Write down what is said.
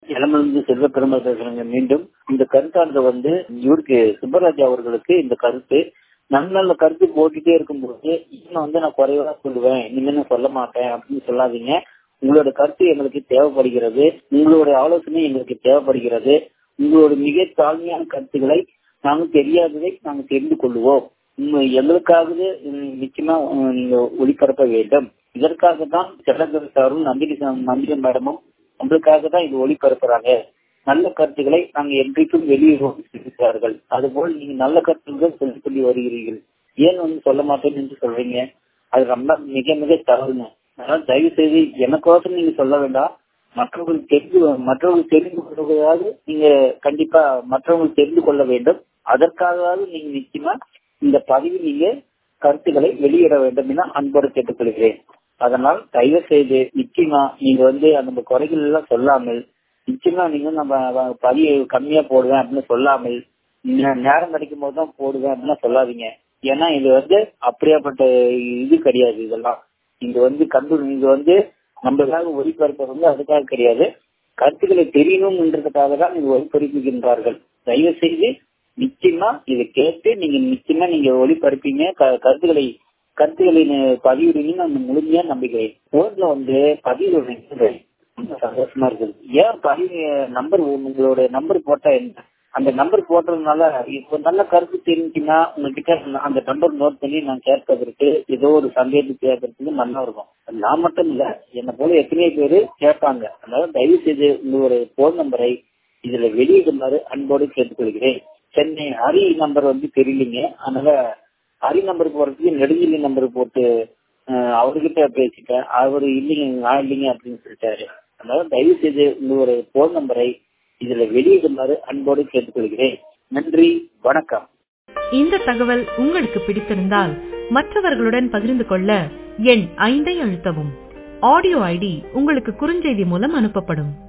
இளமருந்து செல்வ பெருமாள் பேசுறேங்க மீண்டும் இந்த கருத்தானது வந்து இவருக்கு சுப்பராஜா அவர்களுக்கு இந்த கருத்து நல்ல நல்ல கருத்து போட்டுட்டே இருக்கும்போது இன்னும் வந்து நான் குறைவா சொல்லுவேன் இனிமே நான் சொல்ல மாட்டேன் அப்படின்னு சொல்லாதீங்க உங்களோட கருத்து எங்களுக்கு தேவைப்படுகிறது உங்களோட ஆலோசனை எங்களுக்கு தேவைப்படுகிறது உங்களோட மிக தாழ்மையான கருத்துக்களை நாங்கள் தெரியாததை நாங்கள் தெரிந்து கொள்வோம் எங்களுக்காகவே நிச்சயமா நீங்க ஒளிபரப்ப வேண்டும் இதற்காக தான் செல்லகர் சாரும் நந்தினி நந்தினி மேடமும் உங்களுக்காக தான் இது ஒளிபரப்புறாங்க நல்ல கருத்துக்களை நாங்க என்றைக்கும் வெளியிடுவோம் அதுபோல் நீங்க நல்ல கருத்துக்கள் சொல்லிக் கொண்டு வருகிறீர்கள் ஏன் வந்து சொல்ல மாட்டேன் என்று சொல்றீங்க அது ரொம்ப மிக மிக தவறுங்க அதனால தயவு செய்து எனக்கோசம் நீங்க சொல்ல வேண்டாம் மற்றவங்களுக்கு தெரிந்து மற்றவர்கள் தெரிந்து கொள்வதாவது நீங்க கண்டிப்பா மற்றவர்கள் தெரிந்து கொள்ள வேண்டும் அதற்காகவாவது நீங்க நிச்சயமா இந்த பதிவில் நீங்க கருத்துக்களை வெளியிட வேண்டும் என அன்போடு கேட்டுக்கொள்கிறேன் அதனால் தயவு செய்து நிச்சயமா நீங்க வந்து அந்த குறைகள் எல்லாம் சொல்லாமல் நிச்சயமா நீங்க நம்ம பதிவு கம்மியா போடுவேன் அப்படின்னு சொல்லாமல் நேரம் கிடைக்கும் போது தான் போடுவேன் அப்படின்னு சொல்லாதீங்க ஏன்னா இது வந்து அப்படியாப்பட்ட இது கிடையாது இதெல்லாம் இங்க வந்து கண்டு இங்க வந்து நம்மளுக்காக ஒளிபரப்பு வந்து அதுக்காக கிடையாது கருத்துக்களை தெரியணும்ன்றதுக்காக தான் நீங்க ஒளிபரப்புகின்றார்கள் தயவு செய்து நிச்சயமா இதை கேட்டு நீங்க நிச்சயமா நீங்க ஒளிபரப்பீங்க கருத்துக்களை கருத்துக்களை பதிவிடுவீங்கன்னு நான் முழுமையா நம்பிக்கிறேன் போன்ல வந்து பதிவு சந்தோஷமா இருக்குது ஏன் பதிவு நம்பர் உங்களோட நம்பர் போட்டா என்ன அந்த நம்பர் போட்டதுனால இப்போ நல்ல கருத்து தெரிஞ்சுன்னா உங்ககிட்ட அந்த நம்பர் நோட் பண்ணி நான் கேட்கறதுக்கு ஏதோ ஒரு சந்தேகத்தை கேட்கறதுக்கு நல்லா இருக்கும் நான் மட்டும் இல்ல என்ன போல எத்தனையோ பேரு கேட்பாங்க அதனால தயவு செய்து உங்களோட போன் நம்பரை இதுல வெளியிடுமாறு அன்போடு கேட்டுக்கொள்கிறேன் சென்னை ஹரி நம்பர் வந்து தெரியலீங்க அதனால ஹரி நம்பர் போறதுக்கு நெடுஞ்செலி நம்பர் போட்டு அவர்கிட்ட பேசிட்டேன் அவர் இல்லைங்க நான் இல்லைங்க அப்படின்னு சொல்லிட்டாரு அதனால தயவு செய்து உங்களோட போன் நம்பரை இதுல வெளியிடுமாறு அன்போடு கேட்டுக்கொள்கிறேன் நன்றி வணக்கம் இந்த தகவல் உங்களுக்கு பிடித்திருந்தால் மற்றவர்களுடன் பகிர்ந்து கொள்ள எண் ஐந்தை அழுத்தவும் ஆடியோ ஐடி உங்களுக்கு குறுஞ்செய்தி மூலம் அனுப்பப்படும்